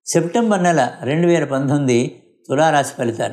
September నెల రెండు వేల పంతొమ్మిది తులారాశి ఫలితాలు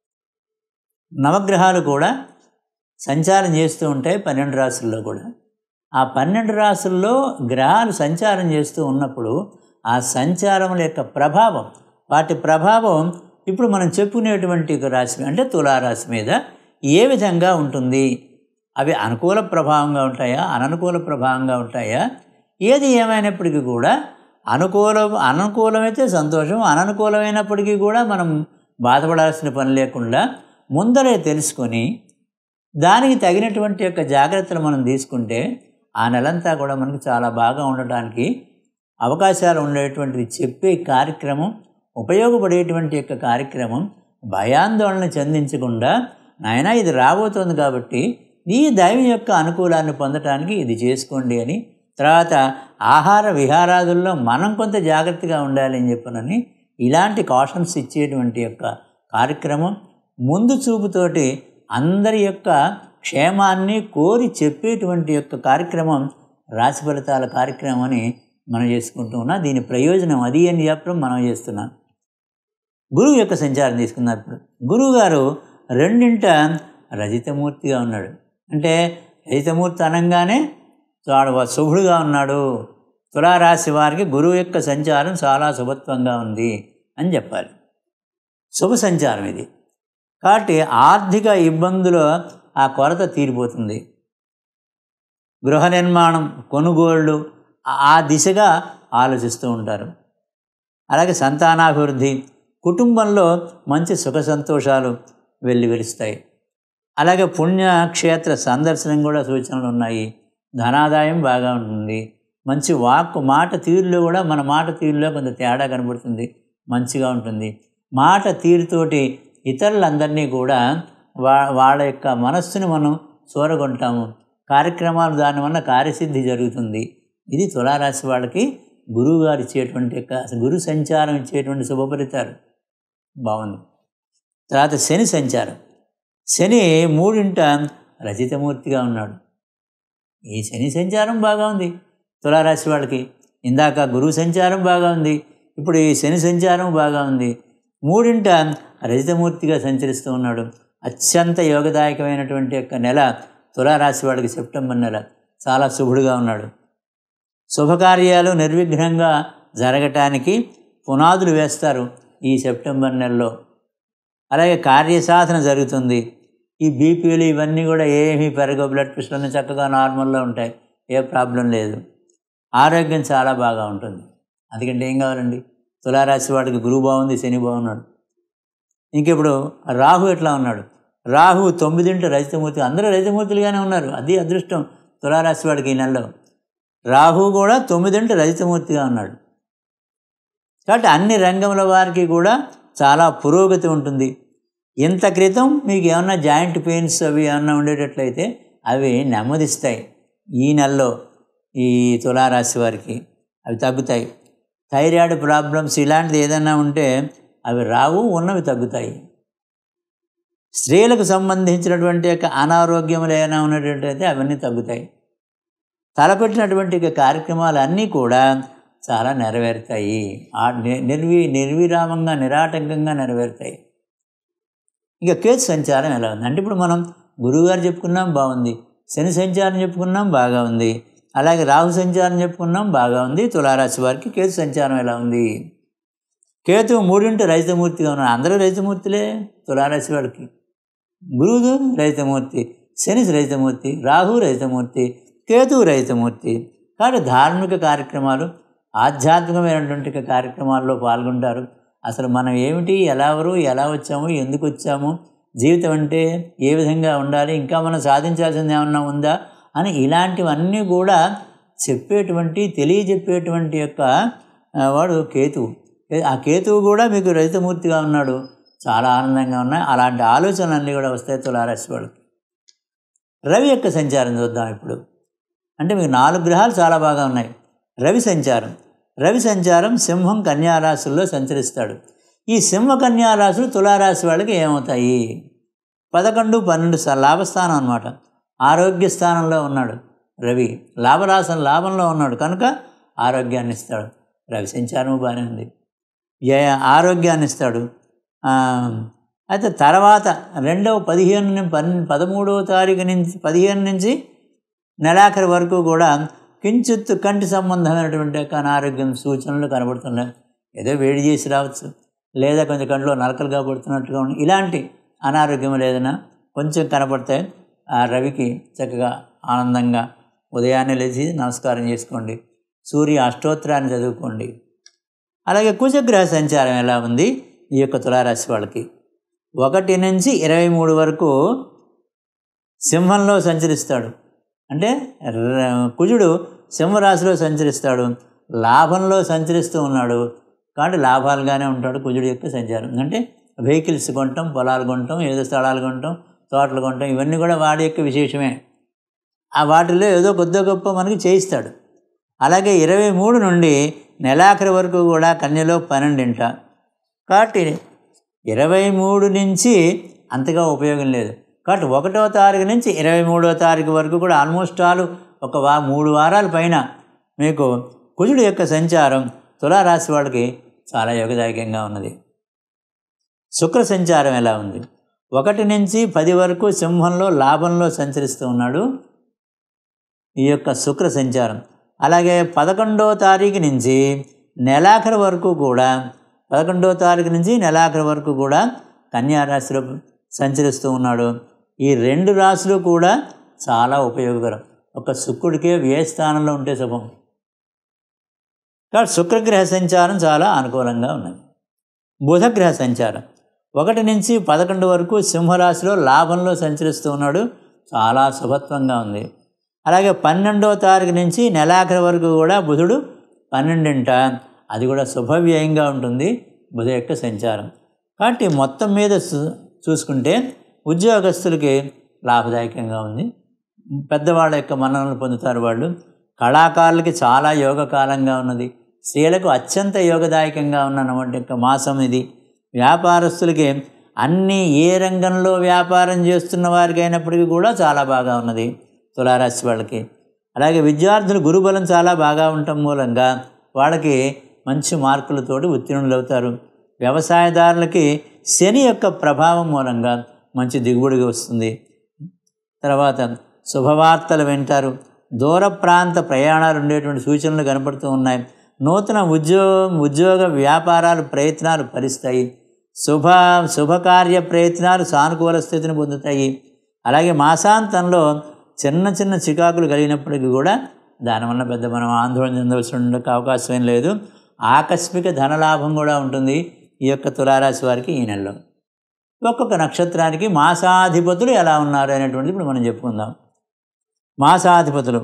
నవగ్రహాలు కూడా సంచారం చేస్తూ ఉంటాయి పన్నెండు రాసుల్లో కూడా ఆ పన్నెండు రాసుల్లో గ్రహాలు సంచారం చేస్తూ ఉన్నప్పుడు ఆ సంచారముల యొక్క ప్రభావం వాటి ప్రభావం ఇప్పుడు మనం చెప్పుకునేటువంటి ఒక రాశి అంటే తులారాశి మీద ఏ విధంగా ఉంటుంది అవి అనుకూల ప్రభావంగా ఉంటాయా అననుకూల ప్రభావంగా ఉంటాయా ఏది ఏమైనప్పటికీ కూడా అనుకూలం అనుకూలమైతే సంతోషం అననుకూలమైనప్పటికీ కూడా మనం బాధపడాల్సిన పని లేకుండా ముందరే తెలుసుకొని దానికి తగినటువంటి యొక్క జాగ్రత్తలు మనం తీసుకుంటే ఆ నెలంతా కూడా మనకు చాలా బాగా ఉండటానికి అవకాశాలు ఉండేటువంటిది చెప్పే కార్యక్రమం ఉపయోగపడేటువంటి యొక్క కార్యక్రమం భయాందోళన చెందించకుండా నాయన ఇది రాబోతోంది కాబట్టి ఈ దైవం యొక్క అనుకూలాన్ని పొందటానికి ఇది చేసుకోండి అని తర్వాత ఆహార విహారాదుల్లో మనం కొంత జాగ్రత్తగా ఉండాలి అని చెప్పనని ఇలాంటి కాషన్స్ ఇచ్చేటువంటి యొక్క కార్యక్రమం ముందు చూపుతోటి అందరి యొక్క క్షేమాన్ని కోరి చెప్పేటువంటి యొక్క కార్యక్రమం రాశి ఫలితాల కార్యక్రమం అని మనం చేసుకుంటూ ఉన్నాం దీని ప్రయోజనం అది అని చెప్పడం మనం చేస్తున్నాం గురువు యొక్క సంచారం తీసుకున్నారు ఇప్పుడు గురువు గారు రెండింట రజితమూర్తిగా ఉన్నాడు అంటే రజితమూర్తి అనగానే వాడు శుభుడుగా ఉన్నాడు తులారాశి వారికి గురువు యొక్క సంచారం చాలా శుభత్వంగా ఉంది అని చెప్పాలి శుభ సంచారం ఇది కాబట్టి ఆర్థిక ఇబ్బందులు ఆ కొరత తీరిపోతుంది గృహ నిర్మాణం కొనుగోళ్ళు ఆ దిశగా ఆలోచిస్తూ ఉంటారు అలాగే సంతానాభివృద్ధి కుటుంబంలో మంచి సుఖ సంతోషాలు వెళ్ళి వెలుస్తాయి అలాగే పుణ్యక్షేత్ర సందర్శనం కూడా సూచనలు ఉన్నాయి ధనాదాయం బాగా ఉంటుంది మంచి వాక్కు మాట తీరులో కూడా మన మాట తీరులో కొంత తేడా కనబడుతుంది మంచిగా ఉంటుంది మాట తీరుతోటి ఇతరులందరినీ కూడా వా వాళ్ళ యొక్క మనస్సుని మనం చూరగొంటాము కార్యక్రమాలు దానివల్ల కార్యసిద్ధి జరుగుతుంది ఇది తులారాశి వాళ్ళకి గురువు గారు ఇచ్చేటువంటి యొక్క గురు సంచారం ఇచ్చేటువంటి శుభ ఫలితాలు బాగుంది తర్వాత శని సంచారం శని మూడింట రచితమూర్తిగా ఉన్నాడు ఈ శని సంచారం బాగా ఉంది తులారాశి వాళ్ళకి ఇందాక గురువు సంచారం బాగా ఉంది ఇప్పుడు ఈ శని సంచారం బాగా ఉంది మూడింట రజితమూర్తిగా సంచరిస్తూ ఉన్నాడు అత్యంత యోగదాయకమైనటువంటి యొక్క నెల తులారాశి వాడికి సెప్టెంబర్ నెల చాలా శుభుడుగా ఉన్నాడు శుభకార్యాలు నిర్విఘ్నంగా జరగటానికి పునాదులు వేస్తారు ఈ సెప్టెంబర్ నెలలో అలాగే కార్యసాధన జరుగుతుంది ఈ బీపీలు ఇవన్నీ కూడా ఏమీ పెరగవు బ్లడ్ ప్రెషర్లు చక్కగా నార్మల్లో ఉంటాయి ఏ ప్రాబ్లం లేదు ఆరోగ్యం చాలా బాగా ఉంటుంది అందుకంటే ఏం కావాలండి తులారాశి వాడికి గురువు బాగుంది శని బాగున్నాడు ఇంకిప్పుడు రాహు ఎట్లా ఉన్నాడు రాహు తొమ్మిదింటి రజితమూర్తి అందరూ రజితమూర్తులుగానే ఉన్నారు అది అదృష్టం తులారాశి వాడికి ఈ నెలలో రాహు కూడా తొమ్మిదింటి రజితమూర్తిగా ఉన్నాడు కాబట్టి అన్ని రంగముల వారికి కూడా చాలా పురోగతి ఉంటుంది ఇంత క్రితం మీకు ఏమన్నా జాయింట్ పెయిన్స్ అవి ఏమన్నా ఉండేటట్లయితే అవి నెమ్మదిస్తాయి ఈ నెలలో ఈ తులారాశి వారికి అవి తగ్గుతాయి థైరాయిడ్ ప్రాబ్లమ్స్ ఇలాంటిది ఏదైనా ఉంటే అవి రావు ఉన్నవి తగ్గుతాయి స్త్రీలకు సంబంధించినటువంటి యొక్క అనారోగ్యములు ఏమైనా ఉన్నట్టయితే అవన్నీ తగ్గుతాయి తలపెట్టినటువంటి కార్యక్రమాలు అన్నీ కూడా చాలా నెరవేరుతాయి ఆ నిర్వి నిర్విరామంగా నిరాటంకంగా నెరవేరుతాయి ఇక కేతు సంచారం ఎలా ఉంది అంటే ఇప్పుడు మనం గురువుగారు చెప్పుకున్నాం బాగుంది శని సంచారం చెప్పుకున్నాం బాగా ఉంది అలాగే రాహు సంచారం చెప్పుకున్నాం బాగా ఉంది తులారాశి వారికి కేతు సంచారం ఎలా ఉంది కేతు మూడింటి రహితమూర్తిగా ఉన్నాడు అందరూ రహితమూర్తులే తులారాశి వాడికి గురువు రహితమూర్తి శని రహితమూర్తి రాహు రహితమూర్తి కేతు రహితమూర్తి కాబట్టి ధార్మిక కార్యక్రమాలు ఆధ్యాత్మికమైనటువంటి కార్యక్రమాల్లో పాల్గొంటారు అసలు మనం ఏమిటి ఎలా ఎవరు ఎలా వచ్చాము ఎందుకు వచ్చాము జీవితం అంటే ఏ విధంగా ఉండాలి ఇంకా మనం సాధించాల్సింది ఏమన్నా ఉందా అని ఇలాంటివన్నీ కూడా చెప్పేటువంటి తెలియజెప్పేటువంటి యొక్క వాడు కేతువు ఆ కేతువు కూడా మీకు రహితమూర్తిగా ఉన్నాడు చాలా ఆనందంగా ఉన్నాయి అలాంటి ఆలోచనలన్నీ కూడా వస్తాయి తులారాశి వాళ్ళకి రవి యొక్క సంచారం చూద్దాం ఇప్పుడు అంటే మీకు నాలుగు గ్రహాలు చాలా బాగా ఉన్నాయి రవి సంచారం రవి సంచారం సింహం కన్యారాశుల్లో సంచరిస్తాడు ఈ సింహ కన్యారాశులు తులారాశి వాళ్ళకి ఏమవుతాయి పదకొండు పన్నెండు లాభస్థానం అనమాట ఆరోగ్య స్థానంలో ఉన్నాడు రవి లాభరాశం లాభంలో ఉన్నాడు కనుక ఆరోగ్యాన్ని ఇస్తాడు రవి సంచారం బాగానే ఉంది జయ ఆరోగ్యాన్ని ఇస్తాడు ఆ, అయితే తర్వాత రెండవ పదిహేను ని- పన్ పదమూడవ తారీఖు నుంచి పదిహేను నుంచి నెలాఖరి వరకు కూడా కించిత్ కంటి సంబంధమైనటువంటి యొక్క అనారోగ్యం సూచనలు కనబడుతున్నాయి ఏదో వేడి చేసి రావచ్చు లేదా కొంచెం కంట్లో నలకలుగా పడుతున్నట్టుగా ఉండి ఇలాంటి అనారోగ్యం లేదన్నా కొంచెం కనపడితే ఆ రవికి చక్కగా ఆనందంగా ఉదయాన్నే లేచి నమస్కారం చేసుకోండి సూర్య అష్టోత్తరాన్ని చదువుకోండి అలాగే కుజగ్రహ సంచారం ఎలా ఉంది ఈ యొక్క తులారాశి వాళ్ళకి ఒకటి నుంచి ఇరవై మూడు వరకు సింహంలో సంచరిస్తాడు అంటే ర- కుజుడు సింహరాశిలో సంచరిస్తాడు లాభంలో సంచరిస్తూ ఉన్నాడు కాబట్టి లాభాలుగానే ఉంటాడు కుజుడు యొక్క సంచారం అంటే వెహికల్స్ కొనటం పొలాలు కొనటం ఏదో స్థలాలు కొనటం తోటలు కొనటం ఇవన్నీ కూడా వాడి యొక్క విశేషమే ఆ వాటిల్లో ఏదో కొద్ది గొప్ప మనకి చేయిస్తాడు అలాగే ఇరవై మూడు నుండి నెలాఖరి వరకు కూడా కన్యలో పన్నెండింట కాబట్టి ఇరవై మూడు నుంచి అంతగా ఉపయోగం లేదు కాబట్టి ఒకటో తారీఖు నుంచి ఇరవై మూడో తారీఖు వరకు కూడా ఆల్మోస్ట్ ఆల్ ఒక వా మూడు వారాల పైన మీకు కుజుడు యొక్క సంచారం తులారాశి వాళ్ళకి చాలా యోగదాయకంగా ఉన్నది శుక్ర సంచారం ఎలా ఉంది ఒకటి నుంచి పది వరకు సింహంలో లాభంలో సంచరిస్తూ ఉన్నాడు ఈ యొక్క శుక్ర సంచారం అలాగే పదకొండో తారీఖు నుంచి నెలాఖరు వరకు కూడా పదకొండో తారీఖు నుంచి నెలాఖరు వరకు కూడా కన్యా రాశిలో సంచరిస్తూ ఉన్నాడు ఈ రెండు రాశులు కూడా చాలా ఉపయోగకరం ఒక శుక్రుడికే వ్యయ స్థానంలో ఉంటే శుభం కాబట్టి శుక్రగ్రహ సంచారం చాలా అనుకూలంగా ఉన్నది బుధగ్రహ సంచారం ఒకటి నుంచి పదకొండు వరకు సింహరాశిలో లాభంలో సంచరిస్తూ ఉన్నాడు చాలా శుభత్వంగా ఉంది అలాగే పన్నెండవ తారీఖు నుంచి నెలాఖరి వరకు కూడా బుధుడు పన్నెండింట అది కూడా శుభవ్యయంగా ఉంటుంది బుధ యొక్క సంచారం కాబట్టి మొత్తం మీద చూ- చూసుకుంటే ఉద్యోగస్తులకి లాభదాయకంగా ఉంది పెద్దవాళ్ళ యొక్క మన్ననలు పొందుతారు వాళ్ళు కళాకారులకి చాలా యోగకాలంగా ఉన్నది స్త్రీలకు అత్యంత యోగదాయకంగా ఉన్నటువంటి యొక్క మాసం ఇది వ్యాపారస్తులకి అన్ని ఏ రంగంలో వ్యాపారం చేస్తున్న వారికి అయినప్పటికీ కూడా చాలా బాగా ఉన్నది తులారాశి వాళ్ళకి అలాగే విద్యార్థులు గురుబలం చాలా బాగా ఉండటం మూలంగా వాళ్ళకి మంచి మార్కులతోటి ఉత్తీర్ణులు అవుతారు వ్యవసాయదారులకి శని యొక్క ప్రభావం మూలంగా మంచి దిగుబడి వస్తుంది తర్వాత శుభవార్తలు వింటారు దూర ప్రాంత ప్రయాణాలు ఉండేటువంటి సూచనలు కనపడుతూ ఉన్నాయి నూతన ఉద్యోగం ఉద్యోగ వ్యాపారాలు ప్రయత్నాలు ఫలిస్తాయి శుభ శుభకార్య ప్రయత్నాలు సానుకూల స్థితిని పొందుతాయి అలాగే మాసాంతంలో చిన్న చిన్న చికాకులు కలిగినప్పటికీ కూడా దానివల్ల పెద్ద మనం ఆందోళన చెందవలసిన ఉండే అవకాశం ఏం లేదు ఆకస్మిక ధనలాభం కూడా ఉంటుంది ఈ యొక్క తులారాశి వారికి ఈ నెలలో ఒక్కొక్క నక్షత్రానికి మాసాధిపతులు ఎలా ఉన్నారు అనేటువంటిది ఇప్పుడు మనం చెప్పుకుందాం మాసాధిపతులు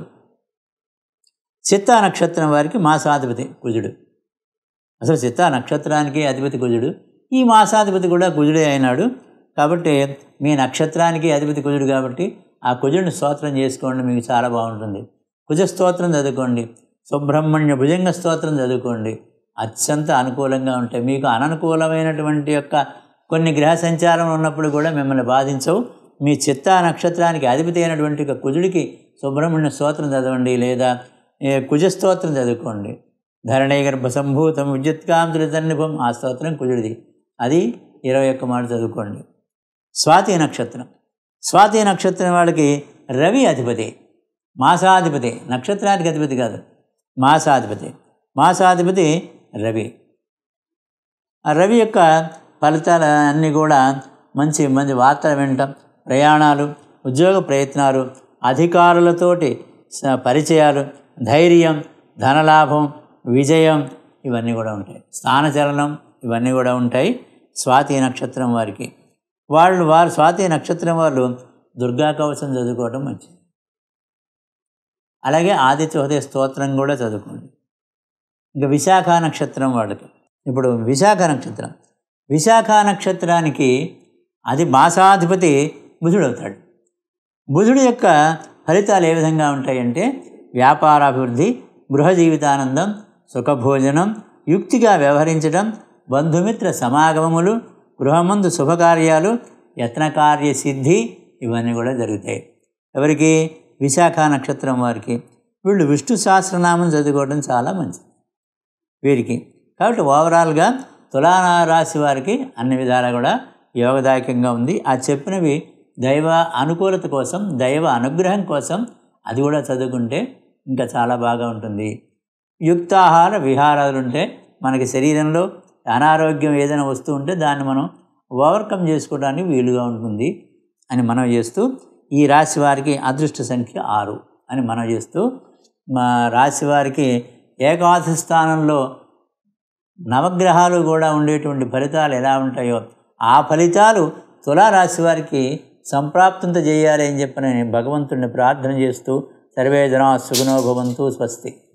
చిత్తా నక్షత్రం వారికి మాసాధిపతి కుజుడు అసలు చిత్తా నక్షత్రానికి అధిపతి కుజుడు ఈ మాసాధిపతి కూడా కుజుడే అయినాడు కాబట్టి మీ నక్షత్రానికి అధిపతి కుజుడు కాబట్టి ఆ కుజుడిని స్తోత్రం చేసుకోండి మీకు చాలా బాగుంటుంది కుజ స్తోత్రం చదువుకోండి సుబ్రహ్మణ్య భుజంగ స్తోత్రం చదువుకోండి అత్యంత అనుకూలంగా ఉంటాయి మీకు అననుకూలమైనటువంటి యొక్క కొన్ని గ్రహ సంచారం ఉన్నప్పుడు కూడా మిమ్మల్ని బాధించవు మీ చిత్తా నక్షత్రానికి అధిపతి అయినటువంటి ఒక కుజుడికి సుబ్రహ్మణ్య స్తోత్రం చదవండి లేదా ఏ, కుజ స్తోత్రం చదువుకోండి ధరణీ గర్భ సంభూతం విద్యుత్కాంతుల తన్నిభం ఆ స్తోత్రం కుజుడిది అది ఇరవై ఒక్క మాట చదువుకోండి స్వాతి నక్షత్రం స్వాతి నక్షత్రం వాళ్ళకి రవి అధిపతి మాసాధిపతి నక్షత్రానికి అధిపతి కాదు మాసాధిపతి మాసాధిపతి రవి ఆ రవి యొక్క ఫలితాలు అన్నీ కూడా మంచి మంచి వార్తలు వినటం ప్రయాణాలు ఉద్యోగ ప్రయత్నాలు అధికారులతోటి స- పరిచయాలు ధైర్యం ధనలాభం విజయం ఇవన్నీ కూడా ఉంటాయి స్థానచలనం ఇవన్నీ కూడా ఉంటాయి స్వాతి నక్షత్రం వారికి వాళ్ళు వారు స్వాతి నక్షత్రం వాళ్ళు దుర్గా కవచం చదువుకోవడం మంచిది అలాగే ఆదిత్య హృదయ స్తోత్రం కూడా చదువుకోండి ఇంకా విశాఖ నక్షత్రం వాళ్ళకి ఇప్పుడు విశాఖ నక్షత్రం విశాఖ నక్షత్రానికి అది మాసాధిపతి బుధుడు అవుతాడు బుధుడు యొక్క ఫలితాలు ఏ విధంగా ఉంటాయంటే వ్యాపారాభివృద్ధి గృహ జీవితానందం సుఖభోజనం యుక్తిగా వ్యవహరించడం బంధుమిత్ర సమాగమములు గృహమందు శుభకార్యాలు యత్నకార్య సిద్ధి ఇవన్నీ కూడా జరుగుతాయి ఎవరికి విశాఖ నక్షత్రం వారికి వీళ్ళు విష్ణు సహస్రనామం చదువుకోవడం చాలా మంచిది వీరికి కాబట్టి ఓవరాల్గా తులా రాశి వారికి అన్ని విధాలా కూడా యోగదాయకంగా ఉంది ఆ చెప్పినవి దైవ అనుకూలత కోసం దైవ అనుగ్రహం కోసం అది కూడా చదువుకుంటే ఇంకా చాలా బాగా ఉంటుంది యుక్తాహార విహారాలు ఉంటే మనకి శరీరంలో అనారోగ్యం ఏదైనా వస్తూ ఉంటే దాన్ని మనం ఓవర్కమ్ చేసుకోవడానికి వీలుగా ఉంటుంది అని మనం చేస్తూ ఈ రాశి వారికి అదృష్ట సంఖ్య ఆరు అని మనం చేస్తూ మా రాశి వారికి ఏకాదశి స్థానంలో నవగ్రహాలు కూడా ఉండేటువంటి ఫలితాలు ఎలా ఉంటాయో ఆ ఫలితాలు తులారాశి వారికి సంప్రాప్తంత చేయాలి అని చెప్పని భగవంతుడిని ప్రార్థన చేస్తూ సర్వే జనా సుగుణో భవంతు స్వస్తి